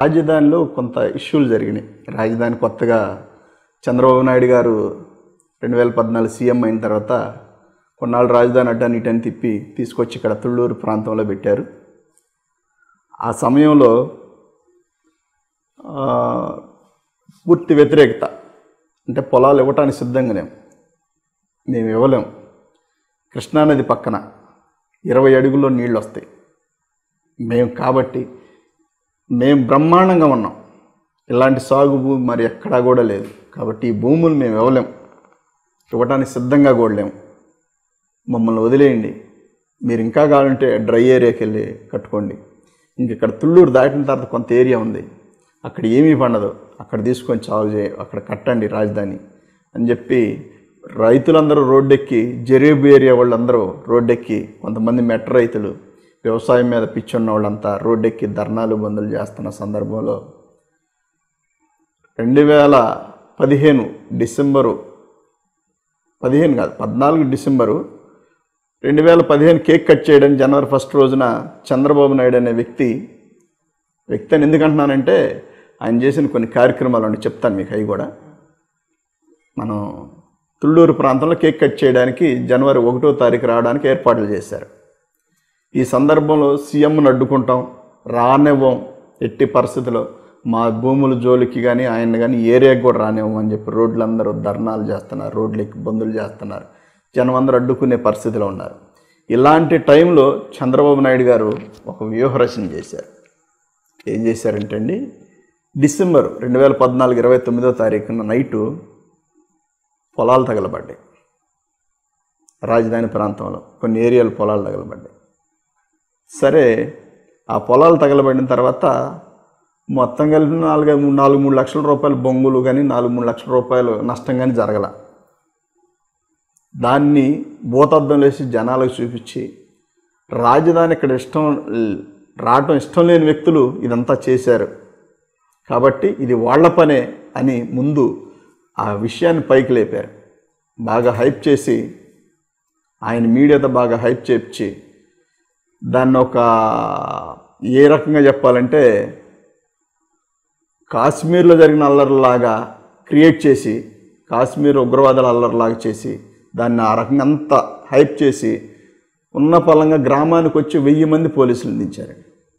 రాజధానిలో కొంత ఇష్యూలు జరిగినాయి రాజధాని కొత్తగా చంద్రబాబు నాయుడు గారు రెండు వేల పద్నాలుగు సీఎం అయిన తర్వాత కొన్నాళ్ళు రాజధాని అడ్డాన్ని ఇటని తిప్పి తీసుకొచ్చి ఇక్కడ తుళ్ళూరు ప్రాంతంలో పెట్టారు ఆ సమయంలో ఆ, పూర్తి వ్యతిరేకత అంటే పొలాలు ఇవ్వటానికి సిద్ధంగా లేము మేము ఇవ్వలేం కృష్ణానది పక్కన ఇరవై అడుగుల్లో నీళ్ళు వస్తాయి మేము కాబట్టి మేము బ్రహ్మాండంగా ఉన్నాం ఇలాంటి సాగు భూమి మరి ఎక్కడా కూడా లేదు కాబట్టి ఈ భూములు మేము ఇవ్వలేం ఇవ్వటానికి సిద్ధంగా కూడా లేము మమ్మల్ని వదిలేయండి మీరు ఇంకా కావాలంటే డ్రై ఏరియాకి వెళ్ళి కట్టుకోండి ఇంక ఇక్కడ తుళ్ళూరు దాటిన తర్వాత కొంత ఏరియా ఉంది అక్కడ ఏమీ పండదు అక్కడ తీసుకొని చాలు చేయ అక్కడ కట్టండి రాజధాని అని చెప్పి రైతులందరూ రోడ్డెక్కి జరీబు ఏరియా వాళ్ళందరూ రోడ్డెక్కి కొంతమంది మెట్ట రైతులు వ్యవసాయం మీద పిచ్చున్న వాళ్ళంతా రోడ్డెక్కి ధర్నాలు బందులు చేస్తున్న సందర్భంలో రెండు వేల పదిహేను డిసెంబరు పదిహేను కాదు పద్నాలుగు డిసెంబరు రెండు వేల పదిహేను కేక్ కట్ చేయడం జనవరి ఫస్ట్ రోజున చంద్రబాబు నాయుడు అనే వ్యక్తి వ్యక్తి అని ఎందుకంటున్నానంటే ఆయన చేసిన కొన్ని కార్యక్రమాలు ఉండి చెప్తాను మీకు అవి కూడా మనం తుళ్ళూరు ప్రాంతంలో కేక్ కట్ చేయడానికి జనవరి ఒకటో తారీఖు రావడానికి ఏర్పాట్లు చేశారు ఈ సందర్భంలో సీఎంను అడ్డుకుంటాం రానివ్వం ఎట్టి పరిస్థితిలో మా భూముల జోలికి కానీ ఆయన కానీ ఏరియాకి కూడా రానివ్వం అని చెప్పి రోడ్లందరూ ధర్నాలు చేస్తున్నారు రోడ్లకి బందులు చేస్తున్నారు జనం అందరూ అడ్డుకునే పరిస్థితిలో ఉన్నారు ఇలాంటి టైంలో చంద్రబాబు నాయుడు గారు ఒక వ్యూహరచన చేశారు ఏం చేశారంటే అండి డిసెంబర్ రెండు వేల పద్నాలుగు ఇరవై తొమ్మిదో తారీఖున నైటు పొలాలు తగలబడ్డాయి రాజధాని ప్రాంతంలో కొన్ని ఏరియాలు పొలాలు తగలబడ్డాయి సరే ఆ పొలాలు తగలబడిన తర్వాత మొత్తం కలిపి నాలుగు నాలుగు మూడు లక్షల రూపాయలు బొంగులు కానీ నాలుగు మూడు లక్షల రూపాయలు నష్టం కానీ జరగల దాన్ని భూతద్దం వేసి జనాలకు చూపించి రాజధాని ఇక్కడ ఇష్టం రావటం ఇష్టం లేని వ్యక్తులు ఇదంతా చేశారు కాబట్టి ఇది వాళ్ళ పనే అని ముందు ఆ విషయాన్ని పైకి లేపారు బాగా హైప్ చేసి ఆయన మీడియాతో బాగా హైప్ చేపించి దాన్ని ఒక ఏ రకంగా చెప్పాలంటే కాశ్మీర్లో జరిగిన అల్లర్లాగా క్రియేట్ చేసి కాశ్మీర్ ఉగ్రవాదుల అల్లర్లాగా చేసి దాన్ని ఆ రకంగా అంతా హైప్ చేసి ఉన్న పలంగా గ్రామానికి వచ్చి వెయ్యి మంది పోలీసులు దించారు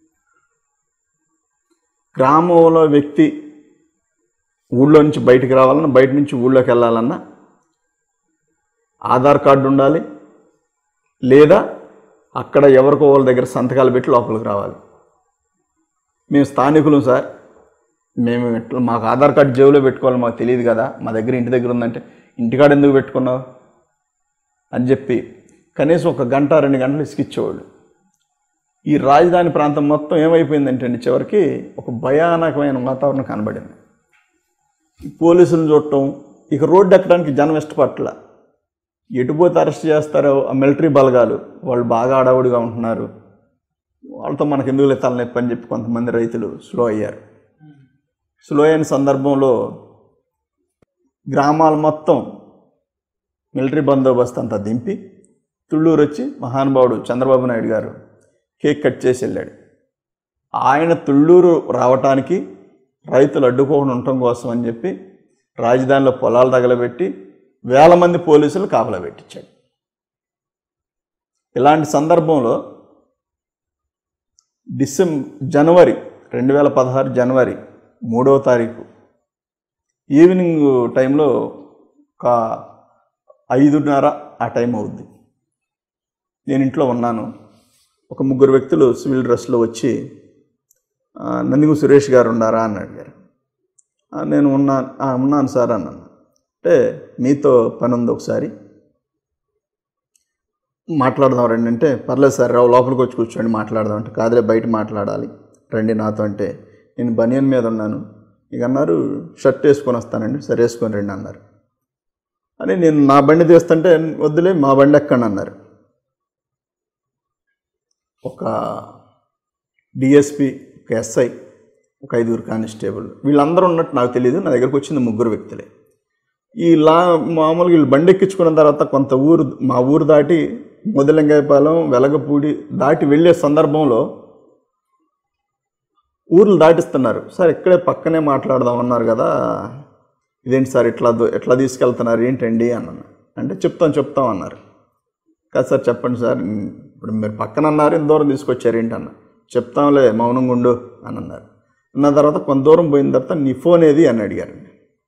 గ్రామంలో వ్యక్తి ఊళ్ళో నుంచి బయటికి రావాలన్నా బయట నుంచి ఊళ్ళోకి వెళ్ళాలన్నా ఆధార్ కార్డు ఉండాలి లేదా అక్కడ ఎవరికో వాళ్ళ దగ్గర సంతకాలు పెట్టి లోపలికి రావాలి మేము స్థానికులం సార్ మేము ఎట్లా మాకు ఆధార్ కార్డు జేబులో పెట్టుకోవాలి మాకు తెలియదు కదా మా దగ్గర ఇంటి దగ్గర ఉందంటే ఇంటికాడ ఎందుకు పెట్టుకున్నావు అని చెప్పి కనీసం ఒక గంట రెండు గంటలు ఇసుకిచ్చేవాళ్ళు ఈ రాజధాని ప్రాంతం మొత్తం ఏమైపోయిందంటే అండి చివరికి ఒక భయానకమైన వాతావరణం కనబడింది ఈ పోలీసులను చూడటం ఇక రోడ్డు ఎక్కడానికి జనం ఇష్టపట్ల ఎటుపోతే అరెస్ట్ చేస్తారో ఆ మిలిటరీ బలగాలు వాళ్ళు బాగా అడవుడిగా ఉంటున్నారు వాళ్ళతో మనకు ఎందుకు తలనొప్పి అని చెప్పి కొంతమంది రైతులు స్లో అయ్యారు స్లో అయిన సందర్భంలో గ్రామాలు మొత్తం మిలిటరీ బందోబస్తు అంతా దింపి తుళ్ళూరు వచ్చి మహానుభావుడు చంద్రబాబు నాయుడు గారు కేక్ కట్ చేసి వెళ్ళాడు ఆయన తుళ్ళూరు రావటానికి రైతులు అడ్డుకోకుండా ఉండటం కోసం అని చెప్పి రాజధానిలో పొలాలు తగలబెట్టి వేల మంది పోలీసులు కాపలా పెట్టించాడు ఇలాంటి సందర్భంలో డిసెంబర్ జనవరి రెండు వేల పదహారు జనవరి మూడవ తారీఖు ఈవినింగ్ టైంలో ఒక ఐదున్నర ఆ టైం అవుద్ది నేను ఇంట్లో ఉన్నాను ఒక ముగ్గురు వ్యక్తులు సివిల్ డ్రెస్లో వచ్చి "ఆ, నందిగు సురేష్ గారు ఉన్నారా అని అడిగారు "ఆ, నేను ఉన్నా "ఆ, ఉన్నాను సార్ అన్నాను అంటే మీతో పని ఉంది ఒకసారి మాట్లాడదాం రండి అంటే పర్లేదు సార్ రావు లోపలికి వచ్చి కూర్చోండి మాట్లాడదాం అంటే కాదులే బయట మాట్లాడాలి రండి నాతో అంటే నేను బనియన్ మీద ఉన్నాను ఇక అన్నారు షర్ట్ వేసుకొని వస్తానండి సరే వేసుకొని రండి అన్నారు అని నేను నా బండి తీస్తుంటే వద్దులే మా బండి ఎక్కండి అన్నారు ఒక డిఎస్పి ఒక ఎస్ఐ ఒక ఐదుగురు కానిస్టేబుల్ వీళ్ళందరూ ఉన్నట్టు నాకు తెలియదు నా దగ్గరకు వచ్చింది ముగ్గురు వ్యక్తులే ఈ లా మామూలుగా వీళ్ళు బండి ఎక్కించుకున్న తర్వాత కొంత ఊరు మా ఊరు దాటి మొదలంగాయపాలెం వెలగపూడి దాటి వెళ్ళే సందర్భంలో ఊర్లు దాటిస్తున్నారు సార్ ఇక్కడే పక్కనే మాట్లాడదాం అన్నారు కదా ఇదేంటి సార్ ఇట్లా దో- ఎట్లా తీసుకెళ్తున్నారు ఏంటండి అన్నాను అంటే చెప్తాం చెప్తాం అన్నారు కాదు సార్ చెప్పండి సార్ ఇప్పుడు మీరు పక్కన అన్నారు ఇంత దూరం తీసుకొచ్చారు ఏంటి అన్న చెప్తాంలే మౌనంగా ఉండు అని అన్నారు అన్న తర్వాత కొంత దూరం పోయిన తర్వాత నీ ఫోన్ ఏది అని అడిగారండి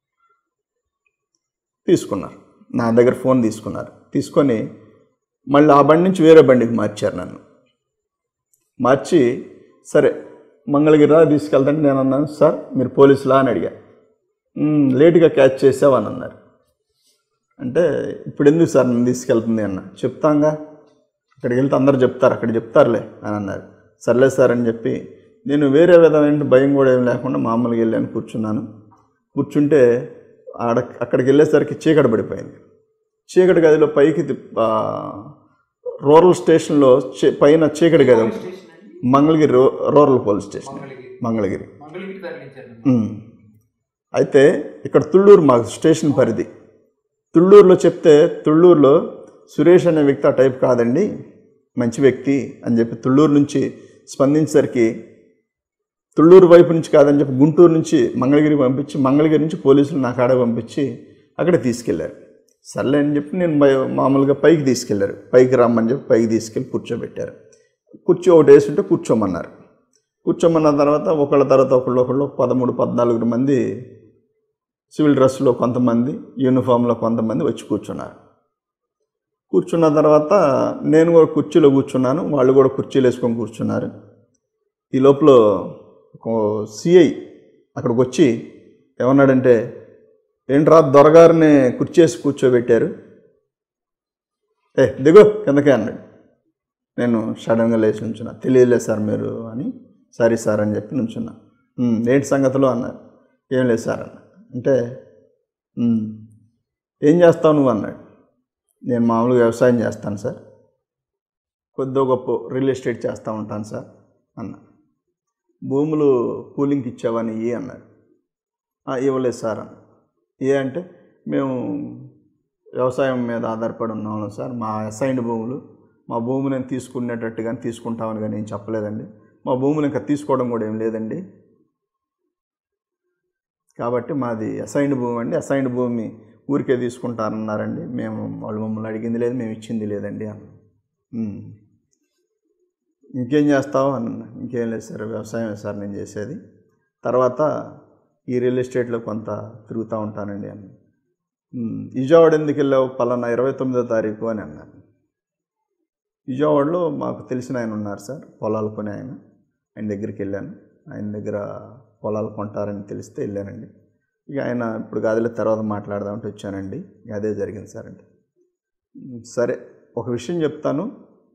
తీసుకున్నారు నా దగ్గర ఫోన్ తీసుకున్నారు తీసుకొని మళ్ళీ ఆ బండి నుంచి వేరే బండికి మార్చారు నన్ను మార్చి సరే మంగళగిరిలో తీసుకెళ్తాను నేను అన్నాను సార్ మీరు పోలీసులా అని అడిగా "మ్మ్, లేటుగా క్యాచ్ చేసావు అని అన్నారు అంటే ఇప్పుడు ఎందుకు సార్ నన్ను తీసుకెళ్తుంది అన్న చెప్తాంగా అక్కడికి వెళ్తే అందరు చెప్తారు అక్కడ చెప్తారులే అని అన్నారు సర్లే సార్ అని చెప్పి నేను వేరే విధమైన భయం కూడా ఏం లేకుండా మామూలుగా వెళ్ళాను కూర్చున్నాను కూర్చుంటే ఆడ అక్కడికి వెళ్ళేసరికి చీకటి పడిపోయింది చీకటి గదిలో పైకి తిప్- ఆ, రూరల్ స్టేషన్లో చీ- పైన చీకటి గది ఉంటుంది. స్టేషన్ అండి మంగళగిరి రూ- rural police station Mangalagiri Mangalagiri Mangalagiri తరలించారు ఉమ్. అయితే ఇక్కడ తుళ్ళూరు మాకు స్టేషన్ పరిధి తుళ్ళూరులో చెప్తే తుళ్ళూరులో సురేష్ అనే వ్యక్తి ఆ టైప్ కాదండి మంచి వ్యక్తి అని చెప్పి తుళ్ళూరు నుంచి స్పందించేసరికి తుళ్ళూరు వైపు నుంచి కాదని చెప్పి గుంటూరు నుంచి మంగళగిరి పంపించి మంగళగిరి నుంచి పోలీసులు నా కాడ పంపించి అక్కడ తీసుకెళ్లారు సర్లే అని చెప్పి నేను బయ- మామూలుగా పైకి తీసుకెళ్లారు పైకి రమ్మని చెప్పి పైకి తీసుకెళ్ళి కూర్చోబెట్టారు కుర్చీ ఒకటి వేస్తుంటే కూర్చోమన్నారు కూర్చోమన్న తర్వాత ఒకళ్ళ తర్వాత ఒకళ్ళు ఒకళ్ళు పదమూడు పద్నాలుగు మంది సివిల్ డ్రెస్లో కొంతమంది యూనిఫామ్లో కొంతమంది వచ్చి కూర్చున్నారు కూర్చున్న తర్వాత నేను కూడా కుర్చీలో కూర్చున్నాను వాళ్ళు కూడా కుర్చీలు వేసుకొని కూర్చున్నారు ఈ లోపల ఒక సిఐ అక్కడికి వచ్చి ఏమన్నాడంటే ఏంట్రా దొరగారిని కుర్చీ వేసి కూర్చోబెట్టారు ఏ దిగు కిందకే అన్నాడు నేను సడన్గా లేచి నుంచున్నా తెలియలేదు సార్ మీరు అని సారీ సార్ అని చెప్పి నుంచున్నా "ఉమ్, ఏంటి సంగతులు అన్నారు ఏం లేదు సార్ అన్న అంటే "ఉమ్, ఏం చేస్తావు నువ్వు అన్నాడు నేను మామూలుగా వ్యవసాయం చేస్తాను సార్ కొద్దో గొప్ప రియల్ ఎస్టేట్ చేస్తూ ఉంటాను సార్ అన్న భూములు కూలింగ్కి ఇచ్చావని ఇయ్యి అన్నాడు "ఆ, ఇవ్వలేదు సార్ అన్న ఏ అంటే మేము వ్యవసాయం మీద ఆధారపడి ఉన్నాము సార్ మా అసైన్డ్ భూములు మా భూమి నేను తీసుకునేటట్టు కానీ తీసుకుంటామని కానీ ఏం చెప్పలేదండి మా భూములు ఇంకా తీసుకోవడం కూడా ఏం లేదండి కాబట్టి మాది అసైన్డ్ భూమి అండి అసైన్డ్ భూమి ఊరికే తీసుకుంటారన్నారండి మేము వాళ్ళు మమ్మల్ని అడిగింది లేదు మేము ఇచ్చింది లేదండి అన్న "ఉమ్. ఇంకేం చేస్తావు అని అన్నా. ఇంకేం లేదు సార్ వ్యవసాయమే సార్ నేను చేసేది తర్వాత ఈ రియల్ ఎస్టేట్లో కొంత తిరుగుతూ ఉంటానండి అన్న "ఉమ్, విజయవాడ ఎందుకు వెళ్ళావు పలానా ఇరవై తొమ్మిదో తారీఖు అని అన్నాను విజయవాడలో మాకు తెలిసిన ఆయన ఉన్నారు సార్ పొలాలు కొని ఆయన ఆయన దగ్గరికి వెళ్ళాను ఆయన దగ్గర పొలాలు కొంటారని తెలిస్తే వెళ్ళానండి ఇక ఆయన ఇప్పుడు కాదులే తర్వాత మాట్లాడదామంటే వచ్చానండి ఇక అదే జరిగింది సార్ అంటే "ఉమ్, సరే ఒక విషయం చెప్తాను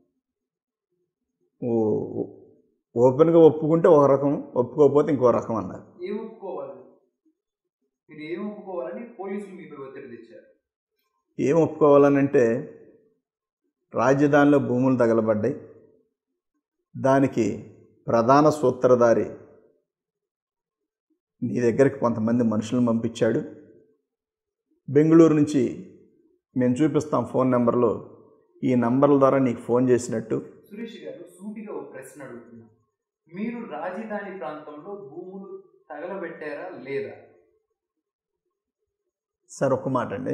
ఓ- ఓపెన్గా ఒప్పుకుంటే ఒక రకం ఒప్పుకోకపోతే ఇంకో రకం అన్నారు ఏం ఒప్పుకోవాలి మీరు ఏం ఒప్పుకోవాలని పోలీసులు మీపై ఒత్తిడి తెచ్చారు ఏం ఒప్పుకోవాలనంటే రాజధానిలో భూములు తగలబడ్డాయి దానికి ప్రధాన సూత్రధారి నీ దగ్గరికి కొంతమంది మనుషులను పంపించాడు బెంగళూరు నుంచి మేము చూపిస్తాం ఫోన్ నెంబర్లో ఈ నంబర్ల ద్వారా నీకు ఫోన్ చేసినట్టు సురేష్ గారు సూటిగా ఒక ప్రశ్న అడుగుతున్నా మీరు రాజధాని ప్రాంతంలో భూములు తగలబెట్టారా లేదా సార్ ఒక్క మాట అండి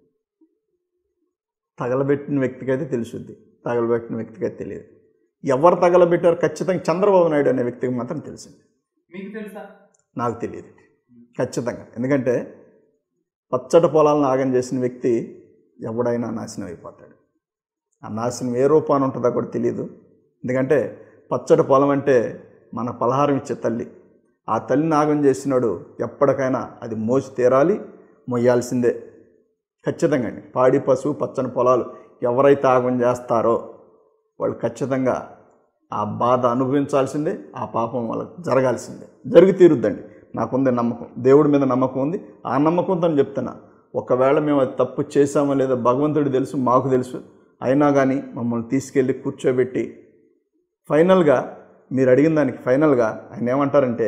తగలబెట్టిన వ్యక్తికి అయితే తెలుసుద్ది తగలబెట్టిన వ్యక్తికి అయితే తెలియదు ఎవరు తగలబెట్టారు ఖచ్చితంగా చంద్రబాబు నాయుడు అనే వ్యక్తికి మాత్రం తెలిసింది మీకు తెలుసా నాకు తెలియదు ఖచ్చితంగా ఎందుకంటే పచ్చటి పొలాలను ఆగం చేసిన వ్యక్తి ఎవడైనా నాశనం అయిపోతాడు ఆ నాశనం ఏ రూపాన్ని ఉంటుందో కూడా తెలియదు ఎందుకంటే పచ్చడి పొలం అంటే మన పలహారం ఇచ్చే తల్లి ఆ తల్లిని ఆగం చేసినాడు ఎప్పటికైనా అది మోసి తీరాలి మొయ్యాల్సిందే ఖచ్చితంగా అండి పాడి పశువు పచ్చని పొలాలు ఎవరైతే ఆగం చేస్తారో వాళ్ళు ఖచ్చితంగా ఆ బాధ అనుభవించాల్సిందే ఆ పాపం వాళ్ళకి జరగాల్సిందే జరిగి తీరుద్దండి నాకుంది నమ్మకం దేవుడి మీద నమ్మకం ఉంది ఆ నమ్మకంతో నేను చెప్తున్నా ఒకవేళ మేము అది తప్పు చేశామో లేదో భగవంతుడు తెలుసు మాకు తెలుసు అయినా కానీ మమ్మల్ని తీసుకెళ్ళి కూర్చోబెట్టి ఫైనల్గా మీరు అడిగిన దానికి ఫైనల్గా ఆయన ఏమంటారంటే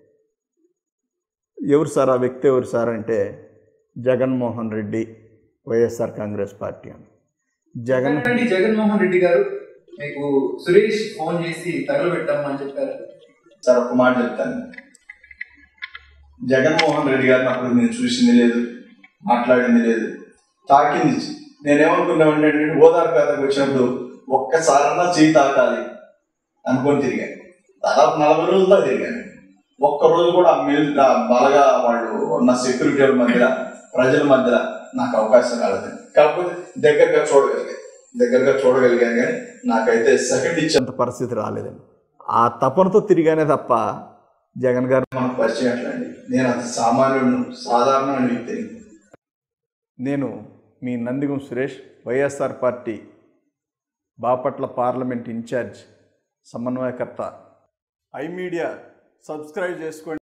ఎవరు సార్ ఆ వ్యక్తి ఎవరు సార్ అంటే జగన్మోహన్ రెడ్డి వైఎస్ఆర్ కాంగ్రెస్ పార్టీ అని జగన్ రెడ్డి జగన్మోహన్ రెడ్డి గారు మీకు సురేష్ ఫోన్ చేసి తగలబెట్టామని చెప్పారు సార్ ఒక మాట చెప్తాను జగన్మోహన్ రెడ్డి గారిని అప్పుడు నేను చూసింది లేదు మాట్లాడింది లేదు తాకింది నేనేమనుకున్నామంటే ఓదార్ పేదకు వచ్చినప్పుడు ఒక్కసారన్నా చేయి తాకాలి అనుకొని తిరిగాను దాదాపు నలభై రోజుల్లో తిరిగాను ఒక్క రోజు కూడా ఆ మిల్ ఆ బలగా వాళ్ళు ఉన్న సెక్యూరిటీ మధ్య ప్రజల మధ్య నాకు అవకాశం రాలేదు కాకపోతే దగ్గరగా చూడగలిగాను దగ్గరగా చూడగలిగాను కానీ నాకైతే సెకండ్ ఇచ్చేంత పరిస్థితి రాలేదండి ఆ తపనతో తిరిగానే తప్ప జగన్ గారు మనకు పరిచయం ఎట్లండి నేను అంత సామాన్యుడు సాధారణమైన వ్యక్తిని నేను మీ Nandigam Suresh YSR party Bapatla parliament in charge సమన్వయకర్త ఐ మీడియా సబ్స్క్రైబ్ చేసుకోండి